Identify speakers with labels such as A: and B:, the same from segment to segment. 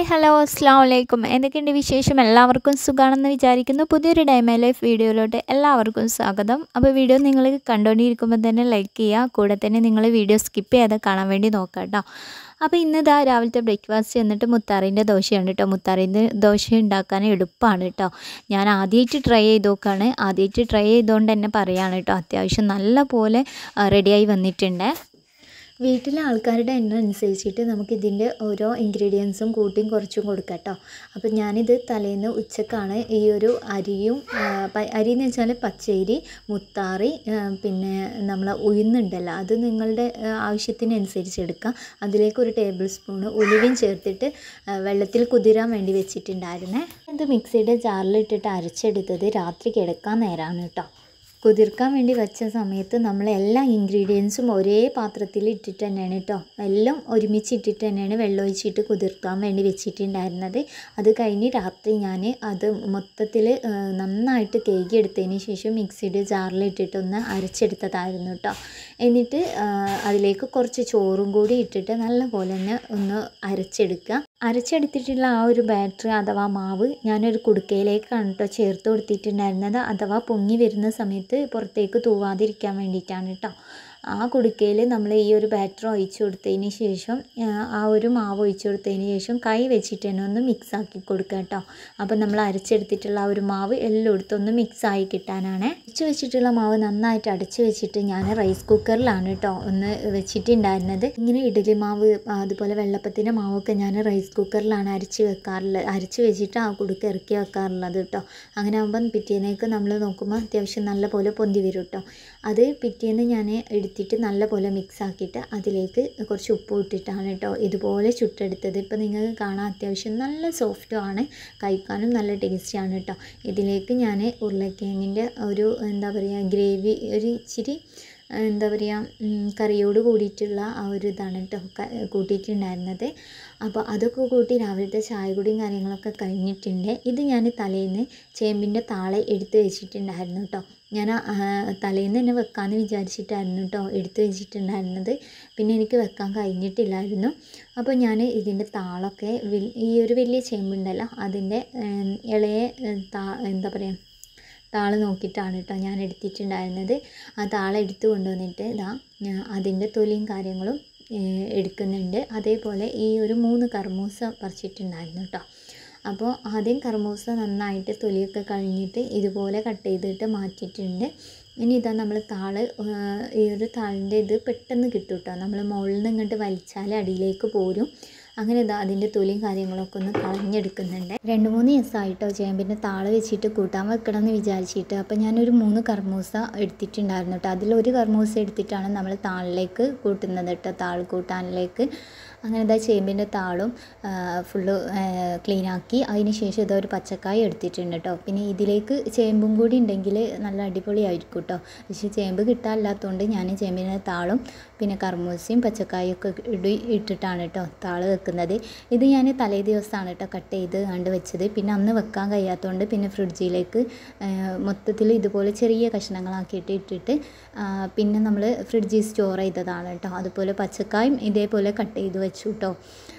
A: hello അസ്സാം വലൈക്കും എന്തൊക്കെയുണ്ട് വിശേഷം എല്ലാവർക്കും സുഖമാണെന്ന് വിചാരിക്കുന്നു പുതിയൊരു ഡൈമ ലൈഫ് വീഡിയോയിലോട്ട് എല്ലാവർക്കും സ്വാഗതം അപ്പോൾ വീഡിയോ നിങ്ങൾ കണ്ടുകൊണ്ടിരിക്കുമ്പോൾ തന്നെ ലൈക്ക് ചെയ്യുക കൂടെ തന്നെ നിങ്ങൾ വീഡിയോ സ്കിപ്പ് ചെയ്യാതെ കാണാൻ വേണ്ടി നോക്കാം കേട്ടോ അപ്പോൾ ഇന്ന് ഇതാ രാവിലത്തെ ബ്രേക്ക്ഫാസ്റ്റ് എന്നിട്ട് മുത്താറിൻ്റെ ദോശയാണ് കേട്ടോ മുത്താറിൻ്റെ ദോശ ഉണ്ടാക്കാൻ എളുപ്പമാണ് കേട്ടോ ഞാൻ ആദ്യമായിട്ട് ട്രൈ ചെയ്ത് നോക്കുകയാണ് ആദ്യമായിട്ട് ട്രൈ ചെയ്തുകൊണ്ട് തന്നെ പറയുകയാണ് കേട്ടോ അത്യാവശ്യം നല്ല പോലെ റെഡിയായി വന്നിട്ടുണ്ട് വീട്ടിലെ ആൾക്കാരുടെ എണ്ണം അനുസരിച്ചിട്ട് നമുക്ക് ഇതിൻ്റെ ഓരോ ഇൻഗ്രീഡിയൻസും കൂട്ടിയും കുറച്ചും കൊടുക്കാം കേട്ടോ അപ്പോൾ ഞാനിത് തലേന്ന് ഉച്ചക്കാണ് ഈ ഒരു അരിയും അരി എന്ന് വെച്ചാൽ പച്ചരി മുത്താറി പിന്നെ നമ്മൾ ഉഴുന്നുണ്ടല്ലോ അത് നിങ്ങളുടെ ആവശ്യത്തിനനുസരിച്ച് എടുക്കാം അതിലേക്ക് ഒരു ടേബിൾ സ്പൂണ് ഉലുവയും ചേർത്തിട്ട് വെള്ളത്തിൽ കുതിരാൻ വേണ്ടി വെച്ചിട്ടുണ്ടായിരുന്നേ ഇത് മിക്സിയുടെ ജാറിലിട്ടിട്ട് അരച്ചെടുത്തത് രാത്രി കിടക്കാൻ നേരമാണ് കേട്ടോ കുതിർക്കാൻ വേണ്ടി വെച്ച സമയത്ത് നമ്മൾ എല്ലാ ഇൻഗ്രീഡിയൻസും ഒരേ പാത്രത്തിൽ ഇട്ടിട്ട് തന്നെയാണ് കേട്ടോ എല്ലാം ഒരുമിച്ച് ഇട്ടിട്ട് തന്നെയാണ് വെള്ളം ഒഴിച്ചിട്ട് കുതിർക്കാൻ വേണ്ടി വെച്ചിട്ടുണ്ടായിരുന്നത് അത് കഴിഞ്ഞ് രാത്രി ഞാൻ അത് മൊത്തത്തിൽ നന്നായിട്ട് കേകിയെടുത്തതിന് ശേഷം മിക്സിയുടെ ജാറിലിട്ടിട്ട് ഒന്ന് അരച്ചെടുത്തതായിരുന്നു കേട്ടോ എന്നിട്ട് അതിലേക്ക് കുറച്ച് ചോറും കൂടി ഇട്ടിട്ട് നല്ല പോലെ തന്നെ ഒന്ന് അരച്ചെടുക്കുക അരച്ചെടുത്തിട്ടുള്ള ആ ഒരു ബാറ്ററി അഥവാ മാവ് ഞാനൊരു കുടുക്കയിലേക്കാണ് കേട്ടോ ചേർത്ത് കൊടുത്തിട്ടുണ്ടായിരുന്നത് അഥവാ പൊങ്ങി വരുന്ന സമയത്ത് പുറത്തേക്ക് തൂവാതിരിക്കാൻ വേണ്ടിയിട്ടാണ് കേട്ടോ ആ കുടുക്കയിൽ നമ്മൾ ഈ ഒരു ബാറ്റർ ഒഴിച്ചു കൊടുത്തതിന് ശേഷം ആ ഒരു മാവ് ഒഴിച്ചു കൊടുത്തതിന് ശേഷം കൈ വെച്ചിട്ട് തന്നെ ഒന്ന് മിക്സ് ആക്കി കൊടുക്കുക കേട്ടോ അപ്പോൾ നമ്മൾ അരച്ചെടുത്തിട്ടുള്ള ആ ഒരു മാവ് എല്ലായിടത്തും ഒന്ന് മിക്സ് ആയി കിട്ടാനാണ് അരച്ച് വെച്ചിട്ടുള്ള മാവ് നന്നായിട്ട് അടച്ച് വെച്ചിട്ട് ഞാൻ റൈസ് കുക്കറിലാണ് കേട്ടോ ഒന്ന് വെച്ചിട്ടുണ്ടായിരുന്നത് ഇങ്ങനെ ഇഡലി മാവ് അതുപോലെ വെള്ളപ്പത്തിൻ്റെ മാവൊക്കെ ഞാൻ റൈസ് കുക്കറിലാണ് അരച്ച് വെക്കാറുള്ളത് അരച്ച് വെച്ചിട്ട് ആ കുടുക്ക ഇറക്കി വെക്കാറുള്ളത് കേട്ടോ അങ്ങനെ ആകുമ്പം പിറ്റേന്നേക്ക് നമ്മൾ നോക്കുമ്പോൾ അത്യാവശ്യം നല്ല പോലെ പൊന്തി വരും കേട്ടോ അത് പിറ്റേന്ന് ഞാൻ എടുത്തിട്ട് നല്ല പോലെ മിക്സ് ആക്കിയിട്ട് അതിലേക്ക് കുറച്ച് ഉപ്പ് ഇട്ടിട്ടാണ് കേട്ടോ ഇതുപോലെ ചുട്ടെടുത്തത് ഇപ്പോൾ നിങ്ങൾക്ക് കാണാൻ അത്യാവശ്യം നല്ല സോഫ്റ്റും ആണ് കഴിക്കാനും നല്ല ടേസ്റ്റിയാണ് കേട്ടോ ഇതിലേക്ക് ഞാൻ ഉരുളക്കിഴങ്ങിൻ്റെ ഒരു എന്താ പറയുക ഗ്രേവി ഒരു ഇച്ചിരി എന്താ പറയുക കറിയോട് കൂടിയിട്ടുള്ള ആ ഒരു ഇതാണ് കേട്ടോ കൂട്ടിയിട്ടുണ്ടായിരുന്നത് അപ്പോൾ അതൊക്കെ കൂട്ടി രാവിലത്തെ ചായ കുടിയും കാര്യങ്ങളൊക്കെ കഴിഞ്ഞിട്ടുണ്ട് ഇത് ഞാൻ തലേന്ന് ചേമ്പിൻ്റെ താളെ എടുത്ത് വെച്ചിട്ടുണ്ടായിരുന്നു കേട്ടോ ഞാൻ തലേന്ന് തന്നെ വെക്കാമെന്ന് വിചാരിച്ചിട്ടായിരുന്നു കേട്ടോ എടുത്ത് വെച്ചിട്ടുണ്ടായിരുന്നത് പിന്നെ എനിക്ക് വെക്കാൻ കഴിഞ്ഞിട്ടില്ലായിരുന്നു അപ്പോൾ ഞാൻ ഇതിൻ്റെ താളൊക്കെ ഈ ഒരു വലിയ ചേമ്പുണ്ടല്ലോ അതിൻ്റെ ഇളയ താ എന്താ പറയുക താള് നോക്കിയിട്ടാണ് കേട്ടോ ഞാൻ എടുത്തിട്ടുണ്ടായിരുന്നത് ആ താള് എടുത്ത് കൊണ്ടുവന്നിട്ട് ഇതാ അതിൻ്റെ തൊലിയും കാര്യങ്ങളും എടുക്കുന്നുണ്ട് അതേപോലെ ഈ ഒരു മൂന്ന് കർമൂസ പറിച്ചിട്ടുണ്ടായിരുന്നു കേട്ടോ അപ്പോൾ ആദ്യം കർമൂസ നന്നായിട്ട് തൊലിയൊക്കെ കഴിഞ്ഞിട്ട് ഇതുപോലെ കട്ട് ചെയ്തിട്ട് മാറ്റിയിട്ടുണ്ട് ഇനി ഇതാ നമ്മൾ താള് ഈ ഒരു താളിൻ്റെ ഇത് പെട്ടെന്ന് കിട്ടും കേട്ടോ നമ്മൾ മുകളിൽ നിന്ന് ഇങ്ങോട്ട് വലിച്ചാൽ അടിയിലേക്ക് പോരും അങ്ങനെ ഇതാ അതിൻ്റെ തൊലിയും കാര്യങ്ങളൊക്കെ ഒന്ന് കളഞ്ഞെടുക്കുന്നുണ്ട് രണ്ട് മൂന്ന് ദിവസമായിട്ടോ ചേമ്പിൻ്റെ താള് വെച്ചിട്ട് കൂട്ടാൻ വെക്കണം എന്ന് വിചാരിച്ചിട്ട് അപ്പോൾ ഞാനൊരു മൂന്ന് കർമൂസ എടുത്തിട്ടുണ്ടായിരുന്നു കേട്ടോ അതിലൊരു കർമൂസ എടുത്തിട്ടാണ് നമ്മൾ താളിലേക്ക് കൂട്ടുന്നത് കേട്ടോ താൾ കൂട്ടാനിലേക്ക് അങ്ങനെ ഇതാ ചേമ്പിൻ്റെ താളും ഫുള്ള് ക്ലീനാക്കി അതിന് ശേഷം ഇതാ ഒരു പച്ചക്കായ എടുത്തിട്ടുണ്ട് കേട്ടോ പിന്നെ ഇതിലേക്ക് ചേമ്പും കൂടി ഉണ്ടെങ്കിൽ നല്ല അടിപൊളിയായിരിക്കും കേട്ടോ പക്ഷേ ചേമ്പ് കിട്ടാനില്ലാത്തതുകൊണ്ട് ഞാൻ ചേമ്പിൻ്റെ താളും പിന്നെ കർമൂസയും പച്ചക്കായും ഒക്കെ ഇടി ഇട്ടിട്ടാണ് കേട്ടോ താള് വെക്കുന്നത് ഇത് ഞാൻ തലേ ദിവസമാണ് കേട്ടോ കട്ട് ചെയ്ത് കണ്ട് വെച്ചത് പിന്നെ അന്ന് വെക്കാൻ കഴിയാത്തതുകൊണ്ട് പിന്നെ ഫ്രിഡ്ജിലേക്ക് മൊത്തത്തിൽ ഇതുപോലെ ചെറിയ കഷ്ണങ്ങളാക്കിയിട്ട് ഇട്ടിട്ട് പിന്നെ നമ്മൾ ഫ്രിഡ്ജിൽ സ്റ്റോർ ചെയ്തതാണ് കേട്ടോ അതുപോലെ പച്ചക്കായും ഇതേപോലെ കട്ട് ചെയ്ത് വെച്ചു കേട്ടോ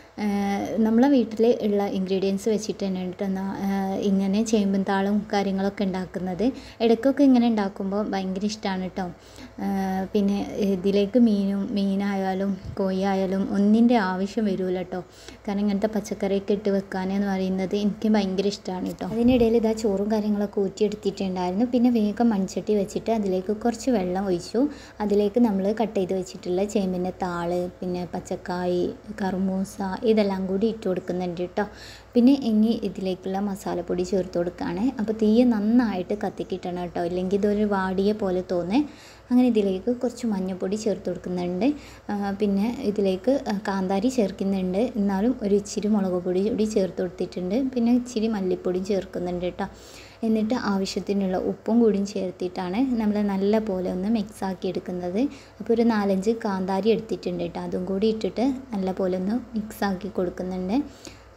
A: നമ്മളെ വീട്ടിൽ ഉള്ള ഇൻഗ്രീഡിയൻസ് വെച്ചിട്ട് തന്നെ കേട്ടോ ഇങ്ങനെ ചേമ്പും താളും കാര്യങ്ങളൊക്കെ ഉണ്ടാക്കുന്നത് ഇടയ്ക്കൊക്കെ ഇങ്ങനെ ഉണ്ടാക്കുമ്പോൾ ഭയങ്കര ഇഷ്ടമാണ് കേട്ടോ പിന്നെ ഇതിലേക്ക് മീനും മീനായാലും കോഴി ആയാലും ഒന്നിൻ്റെ ആവശ്യം വരില്ല കേട്ടോ കാരണം ഇങ്ങനത്തെ പച്ചക്കറിയൊക്കെ ഇട്ട് വെക്കാൻ എന്ന് പറയുന്നത് എനിക്ക് ഭയങ്കര ഇഷ്ടമാണ് കേട്ടോ അതിനിടയിൽ ഇതാ ചോറും കാര്യങ്ങളൊക്കെ ഊറ്റിയെടുത്തിട്ടുണ്ടായിരുന്നു പിന്നെ വേഗം മൺചട്ടി വെച്ചിട്ട് അതിലേക്ക് കുറച്ച് വെള്ളം ഒഴിച്ചു അതിലേക്ക് നമ്മൾ കട്ട് ചെയ്ത് വെച്ചിട്ടുള്ള ചേമ്പിൻ്റെ താള് പിന്നെ പച്ചക്കായ് കറുമൂസ ഇതെല്ലാം കൂടി ഇട്ട് കൊടുക്കുന്നുണ്ട് കേട്ടോ പിന്നെ ഇനി ഇതിലേക്കുള്ള മസാലപ്പൊടി ചേർത്ത് കൊടുക്കുകയാണ് അപ്പോൾ തീ നന്നായിട്ട് കത്തിക്കിട്ടണം കേട്ടോ ഇല്ലെങ്കിൽ ഇതൊരു വാടിയ പോലെ തോന്നേ അങ്ങനെ ഇതിലേക്ക് കുറച്ച് മഞ്ഞൾപ്പൊടി ചേർത്ത് കൊടുക്കുന്നുണ്ട് പിന്നെ ഇതിലേക്ക് കാന്താരി ചേർക്കുന്നുണ്ട് എന്നാലും ഒരു ഇച്ചിരി മുളക് പൊടി കൂടി ചേർത്ത് കൊടുത്തിട്ടുണ്ട് പിന്നെ ഇച്ചിരി മല്ലിപ്പൊടി ചേർക്കുന്നുണ്ട് കേട്ടോ എന്നിട്ട് ആവശ്യത്തിനുള്ള ഉപ്പും കൂടിയും ചേർത്തിട്ടാണ് നമ്മൾ നല്ല പോലെ ഒന്ന് മിക്സ് ആക്കി എടുക്കുന്നത് അപ്പോൾ ഒരു നാലഞ്ച് കാന്താരി എടുത്തിട്ടുണ്ട് കേട്ടോ അതും കൂടി ഇട്ടിട്ട് നല്ല പോലെ ഒന്ന് മിക്സ് ആക്കി കൊടുക്കുന്നുണ്ട്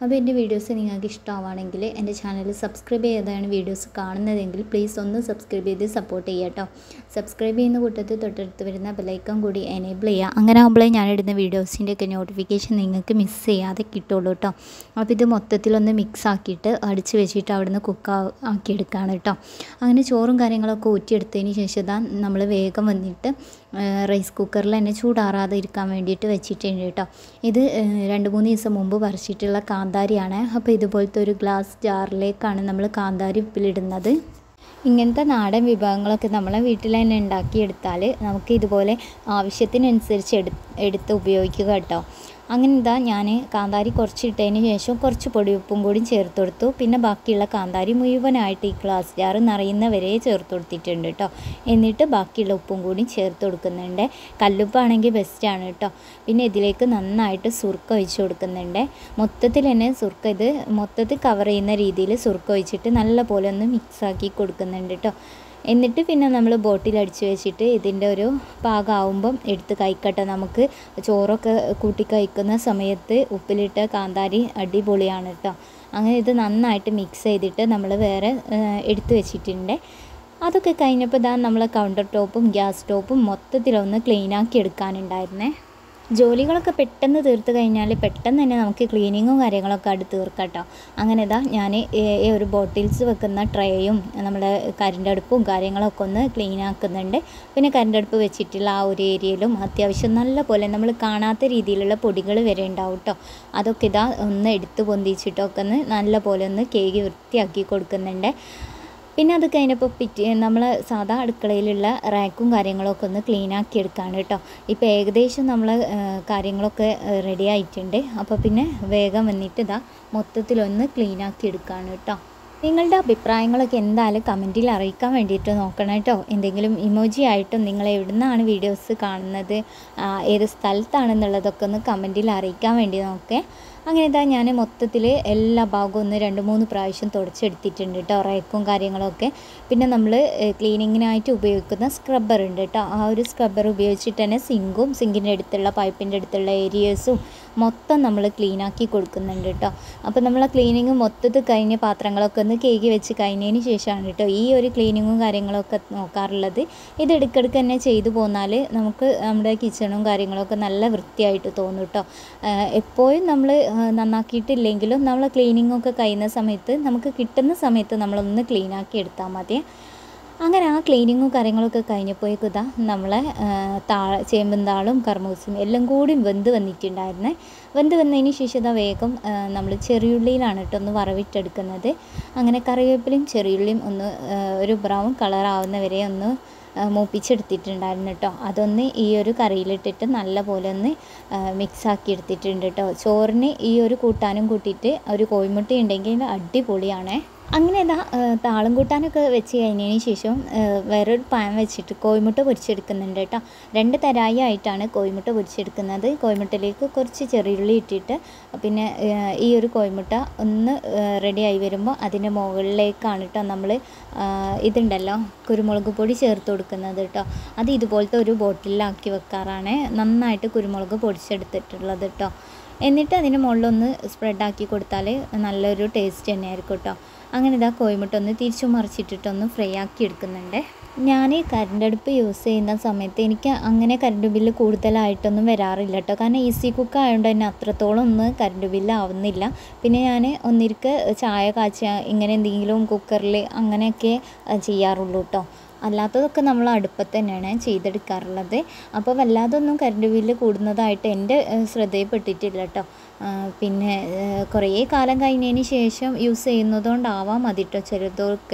A: അപ്പോൾ എൻ്റെ വീഡിയോസ് നിങ്ങൾക്ക് ഇഷ്ടമാവുകയാണെങ്കിൽ എൻ്റെ ചാനൽ സബ്സ്ക്രൈബ് ചെയ്താണ് വീഡിയോസ് കാണുന്നതെങ്കിൽ പ്ലീസ് ഒന്ന് സബ്സ്ക്രൈബ് ചെയ്ത് സപ്പോർട്ട് ചെയ്യുക കേട്ടോ സബ്സ്ക്രൈബ് ചെയ്യുന്ന കൂട്ടത്തിൽ തൊട്ടടുത്ത് വരുന്ന ബെലൈക്കൺ കൂടി എനേബിൾ ചെയ്യുക അങ്ങനെ ആകുമ്പോഴേ ഞാനിടുന്ന വീഡിയോസിൻ്റെ ഒക്കെ നോട്ടിഫിക്കേഷൻ നിങ്ങൾക്ക് മിസ് ചെയ്യാതെ കിട്ടുള്ളൂ കേട്ടോ അപ്പോൾ ഇത് മൊത്തത്തിലൊന്ന് മിക്സ് ആക്കിയിട്ട് അടിച്ച് വെച്ചിട്ട് അവിടുന്ന് കുക്ക് ആക്കിയെടുക്കുകയാണ് കേട്ടോ അങ്ങനെ ചോറും കാര്യങ്ങളൊക്കെ ഊറ്റിയെടുത്തതിന് ശേഷം ഇതാ നമ്മൾ വേഗം വന്നിട്ട് റൈസ് കുക്കറിൽ തന്നെ ചൂടാറാതെ ഇരിക്കാൻ വേണ്ടിയിട്ട് വെച്ചിട്ടുണ്ട് കേട്ടോ ഇത് രണ്ട് മൂന്ന് ദിവസം മുമ്പ് പറിച്ചിട്ടുള്ള കാന്താരിയാണ് അപ്പോൾ ഇതുപോലത്തെ ഒരു ഗ്ലാസ് ജാറിലേക്കാണ് നമ്മൾ കാന്താരി ഉപ്പിലിടുന്നത് ഇങ്ങനത്തെ നാടൻ വിഭവങ്ങളൊക്കെ നമ്മളെ വീട്ടിൽ തന്നെ ഉണ്ടാക്കിയെടുത്താൽ നമുക്ക് ഇതുപോലെ ആവശ്യത്തിനനുസരിച്ച് എടു എടുത്ത് ഉപയോഗിക്കുക കേട്ടോ അങ്ങനെ ഇതാ ഞാൻ കാന്താരി കുറച്ച് ഇട്ടതിന് ശേഷം കുറച്ച് പൊടിയുപ്പും കൂടി ചേർത്ത് കൊടുത്തു പിന്നെ ബാക്കിയുള്ള കാന്താരി മുഴുവനായിട്ട് ഈ ഗ്ലാസ് ജാറ് നിറയുന്നവരെ ചേർത്ത് കൊടുത്തിട്ടുണ്ട് കേട്ടോ എന്നിട്ട് ബാക്കിയുള്ള ഉപ്പും കൂടി ചേർത്ത് കൊടുക്കുന്നുണ്ട് കല്ലുപ്പാണെങ്കിൽ ബെസ്റ്റാണ് കേട്ടോ പിന്നെ ഇതിലേക്ക് നന്നായിട്ട് സുർക്ക ഒഴിച്ച് കൊടുക്കുന്നുണ്ട് മൊത്തത്തിൽ തന്നെ സുർക്ക ഇത് മൊത്തത്തിൽ കവർ ചെയ്യുന്ന രീതിയിൽ സുർക്ക ഒഴിച്ചിട്ട് നല്ല പോലെ ഒന്ന് മിക്സാക്കി കൊടുക്കുന്നുണ്ട് കേട്ടോ എന്നിട്ട് പിന്നെ നമ്മൾ ബോട്ടിൽ അടിച്ച് വെച്ചിട്ട് ഇതിൻ്റെ ഒരു പാകമാവുമ്പം എടുത്ത് കഴിക്കട്ടെ നമുക്ക് ചോറൊക്കെ കൂട്ടി കഴിക്കുന്ന സമയത്ത് ഉപ്പിലിട്ട കാന്താരി അടിപൊളിയാണ് കേട്ടോ അങ്ങനെ ഇത് നന്നായിട്ട് മിക്സ് ചെയ്തിട്ട് നമ്മൾ വേറെ എടുത്ത് വെച്ചിട്ടുണ്ട് അതൊക്കെ കഴിഞ്ഞപ്പോൾ ഇതാ നമ്മൾ കൗണ്ടർ ടോപ്പും ഗ്യാസ് ടോപ്പും മൊത്തത്തിലൊന്ന് ക്ലീനാക്കി എടുക്കാനുണ്ടായിരുന്നേ ജോലികളൊക്കെ പെട്ടെന്ന് തീർത്ത് കഴിഞ്ഞാൽ പെട്ടെന്ന് തന്നെ നമുക്ക് ക്ലീനിങ്ങും കാര്യങ്ങളൊക്കെ അടുത്ത് തീർക്കാം കേട്ടോ അങ്ങനെ ഇതാ ഞാൻ ഈ ഒരു ബോട്ടിൽസ് വെക്കുന്ന ട്രേയും നമ്മുടെ കരണ്ട് അടുപ്പും കാര്യങ്ങളൊക്കെ ഒന്ന് ക്ലീൻ ആക്കുന്നുണ്ട് പിന്നെ കരണ്ട് അടുപ്പ് വെച്ചിട്ടുള്ള ആ ഒരു ഏരിയയിലും അത്യാവശ്യം നല്ല പോലെ നമ്മൾ കാണാത്ത രീതിയിലുള്ള പൊടികൾ വരെ ഉണ്ടാവും കേട്ടോ അതൊക്കെ ഇതാ ഒന്ന് എടുത്ത് പൊന്തിച്ചിട്ടൊക്കെ ഒന്ന് നല്ല പോലെ ഒന്ന് കേകി വൃത്തിയാക്കി കൊടുക്കുന്നുണ്ട് പിന്നെ അത് കഴിഞ്ഞപ്പോൾ പിറ്റേ നമ്മൾ സാധാ അടുക്കളയിലുള്ള റാക്കും കാര്യങ്ങളൊക്കെ ഒന്ന് ക്ലീൻ ആക്കി എടുക്കുകയാണ് കേട്ടോ ഇപ്പോൾ ഏകദേശം നമ്മൾ കാര്യങ്ങളൊക്കെ റെഡി ആയിട്ടുണ്ട് അപ്പോൾ പിന്നെ വേഗം വന്നിട്ട് ഇതാ മൊത്തത്തിലൊന്ന് ക്ലീൻ ആക്കി എടുക്കുകയാണ് കേട്ടോ നിങ്ങളുടെ അഭിപ്രായങ്ങളൊക്കെ എന്തായാലും കമൻറ്റിൽ അറിയിക്കാൻ വേണ്ടിയിട്ട് നോക്കണം കേട്ടോ എന്തെങ്കിലും ഇമോജി ആയിട്ടും നിങ്ങൾ എവിടെ നിന്നാണ് വീഡിയോസ് കാണുന്നത് ഏത് സ്ഥലത്താണെന്നുള്ളതൊക്കെ ഒന്ന് കമൻറ്റിൽ അറിയിക്കാൻ വേണ്ടി നോക്കേ അങ്ങനെ ഇതാ ഞാൻ മൊത്തത്തിൽ എല്ലാ ഭാഗവും ഒന്ന് രണ്ട് മൂന്ന് പ്രാവശ്യം തുടച്ചെടുത്തിട്ടുണ്ട് കേട്ടോ റേക്കും കാര്യങ്ങളൊക്കെ പിന്നെ നമ്മൾ ക്ലീനിങ്ങിനായിട്ട് ഉപയോഗിക്കുന്ന സ്ക്രബ്ബർ ഉണ്ട് കേട്ടോ ആ ഒരു സ്ക്രബ്ബർ ഉപയോഗിച്ചിട്ട് തന്നെ സിങ്കും സിങ്കിൻ്റെ അടുത്തുള്ള പൈപ്പിൻ്റെ അടുത്തുള്ള ഏരിയസും മൊത്തം നമ്മൾ ക്ലീനാക്കി കൊടുക്കുന്നുണ്ട് കേട്ടോ അപ്പോൾ നമ്മൾ ആ ക്ലീനിങ് മൊത്തത്തിൽ കഴിഞ്ഞ പാത്രങ്ങളൊക്കെ ഒന്ന് കേകി വെച്ച് കഴിഞ്ഞതിന് ശേഷമാണ് കേട്ടോ ഈ ഒരു ക്ലീനിങ്ങും കാര്യങ്ങളൊക്കെ നോക്കാറുള്ളത് ഇത് ഇടയ്ക്കിടയ്ക്ക് തന്നെ ചെയ്തു പോന്നാൽ നമുക്ക് നമ്മുടെ കിച്ചണും കാര്യങ്ങളൊക്കെ നല്ല വൃത്തിയായിട്ട് തോന്നും കേട്ടോ എപ്പോഴും നമ്മൾ നന്നാക്കിയിട്ടില്ലെങ്കിലും നമ്മൾ ക്ലീനിങ് ഒക്കെ കഴിയുന്ന സമയത്ത് നമുക്ക് കിട്ടുന്ന സമയത്ത് നമ്മളൊന്ന് ക്ലീനാക്കി എടുത്താൽ മതി അങ്ങനെ ആ ക്ലീനിങ്ങും കാര്യങ്ങളൊക്കെ കഴിഞ്ഞപ്പോഴേക്കും ഇതാ നമ്മളെ താ ചേമ്പും താളും കർമൂസും എല്ലാം കൂടി വെന്ത് വന്നിട്ടുണ്ടായിരുന്നേ വെന്ത് വന്നതിന് ശേഷം ഇതാ വേഗം നമ്മൾ ചെറിയുള്ളിയിലാണ് കേട്ടോ ഒന്ന് വറവിട്ടെടുക്കുന്നത് അങ്ങനെ കറിവേപ്പിലയും ചെറിയുള്ളിയും ഒന്ന് ഒരു ബ്രൗൺ കളറാവുന്ന വരെ ഒന്ന് മൂപ്പിച്ചെടുത്തിട്ടുണ്ടായിരുന്നു കേട്ടോ അതൊന്ന് ഈ ഒരു കറിയിലിട്ടിട്ട് നല്ല പോലെ ഒന്ന് മിക്സാക്കി എടുത്തിട്ടുണ്ട് കേട്ടോ ചോറിന് ഈ ഒരു കൂട്ടാനും കൂട്ടിയിട്ട് ഒരു കോഴിമുട്ട ഉണ്ടെങ്കിൽ അടിപൊളിയാണേ അങ്ങനെ ഇതാ താളം കൂട്ടാനൊക്കെ വെച്ച് കഴിഞ്ഞതിന് ശേഷം വേറൊരു പാൻ വെച്ചിട്ട് കോഴിമുട്ട പൊരിച്ചെടുക്കുന്നുണ്ട് കേട്ടോ രണ്ട് തരായി ആയിട്ടാണ് കോഴിമുട്ട പൊരിച്ചെടുക്കുന്നത് കോഴിമുട്ടയിലേക്ക് കുറച്ച് ചെറിയുള്ളി ഇട്ടിട്ട് പിന്നെ ഈ ഒരു കോഴിമുട്ട ഒന്ന് റെഡിയായി വരുമ്പോൾ അതിൻ്റെ മുകളിലേക്കാണ് കേട്ടോ നമ്മൾ ഇതുണ്ടല്ലോ കുരുമുളക് പൊടി ചേർത്ത് കൊടുക്കുന്നത് കേട്ടോ അത് ഇതുപോലത്തെ ഒരു ബോട്ടിലാക്കി വെക്കാറാണ് നന്നായിട്ട് കുരുമുളക് പൊടിച്ചെടുത്തിട്ടുള്ളത് കേട്ടോ എന്നിട്ട് അതിന് മുകളിലൊന്ന് സ്പ്രെഡാക്കി കൊടുത്താൽ നല്ലൊരു ടേസ്റ്റ് തന്നെയായിരിക്കും കേട്ടോ അങ്ങനെ ഇതാ കോഴിമുട്ട ഒന്ന് തിരിച്ചു മറിച്ചിട്ടിട്ടൊന്ന് ഫ്രൈ ആക്കി എടുക്കുന്നുണ്ട് ഞാൻ കറണ്ട് അടുപ്പ് യൂസ് ചെയ്യുന്ന സമയത്ത് എനിക്ക് അങ്ങനെ കറണ്ട് ബില്ല് കൂടുതലായിട്ടൊന്നും വരാറില്ല കേട്ടോ കാരണം ഈസി കുക്ക് ആയതുകൊണ്ട് തന്നെ അത്രത്തോളം ഒന്നും കറണ്ട് ബില്ല് ആവുന്നില്ല പിന്നെ ഞാൻ ഒന്നിരിക്ക് ചായ കാച്ച ഇങ്ങനെ എന്തെങ്കിലും കുക്കറിൽ അങ്ങനെയൊക്കെ ചെയ്യാറുള്ളൂ കേട്ടോ അല്ലാത്തതൊക്കെ നമ്മൾ അടുപ്പത്ത് തന്നെയാണ് ചെയ്തെടുക്കാറുള്ളത് അപ്പോൾ വല്ലാതെ ഒന്നും കറണ്ട് ബില്ല് കൂടുന്നതായിട്ട് എൻ്റെ ശ്രദ്ധയിൽപ്പെട്ടിട്ടില്ല കേട്ടോ പിന്നെ കുറേ കാലം കഴിഞ്ഞതിന് ശേഷം യൂസ് ചെയ്യുന്നതുകൊണ്ടാവാം മതി കേട്ടോ ചിലതൊക്കെ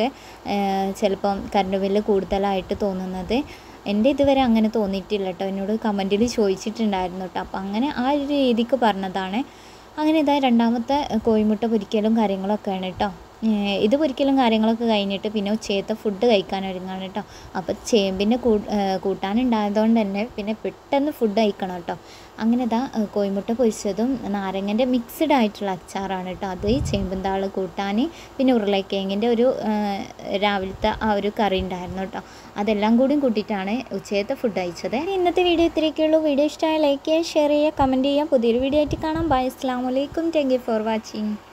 A: ചിലപ്പം കറണ്ട് ബില്ല് കൂടുതലായിട്ട് തോന്നുന്നത് എൻ്റെ ഇതുവരെ അങ്ങനെ തോന്നിയിട്ടില്ല കേട്ടോ എന്നോട് കമൻറ്റിൽ ചോദിച്ചിട്ടുണ്ടായിരുന്നു കേട്ടോ അപ്പോൾ അങ്ങനെ ആ ഒരു രീതിക്ക് പറഞ്ഞതാണ് അങ്ങനെ ഇതാ രണ്ടാമത്തെ കോഴിമുട്ട പൊരിക്കലും കാര്യങ്ങളൊക്കെയാണ് കേട്ടോ ഏഹ് ഇത് പൊരിക്കലും കാര്യങ്ങളൊക്കെ കഴിഞ്ഞിട്ട് പിന്നെ ഉച്ചയത്തെ ഫുഡ് കഴിക്കാൻ ഒരുങ്ങാണ് കേട്ടോ അപ്പോൾ ചേമ്പിൻ്റെ കൂ ഏഹ് കൂട്ടാനുണ്ടായതുകൊണ്ട് തന്നെ പിന്നെ പെട്ടെന്ന് ഫുഡ് കഴിക്കണം കേട്ടോ അങ്ങനെ ഇതാ ഏഹ് കോഴിമുട്ട പൊരിച്ചതും നാരങ്ങൻ്റെ മിക്സ്ഡ് ആയിട്ടുള്ള അച്ചാറാണ് കേട്ടോ അത് ഈ ചേമ്പും താള് കൂട്ടാൻ പിന്നെ ഉരുളക്കിഴങ്ങിൻ്റെ ഒരു ഏഹ് രാവിലത്തെ ആ ഒരു കറി ഉണ്ടായിരുന്നു കേട്ടോ അതെല്ലാം കൂടിയും കൂട്ടിയിട്ടാണ് ഉച്ചയത്തെ ഫുഡ് കഴിച്ചത് ഇന്നത്തെ വീഡിയോ ഇത്രയൊക്കെയുള്ളൂ വീഡിയോ ഇഷ്ടമായ ലൈക്ക് ചെയ്യുക ഷെയർ ചെയ്യുക കമൻറ്റ് ചെയ്യുക പുതിയൊരു വീഡിയോ ആയിട്ട് കാണാം ബൈ അസ്സാം വലൈക്കും താങ്ക് യു ഫോർ വാച്ചിങ്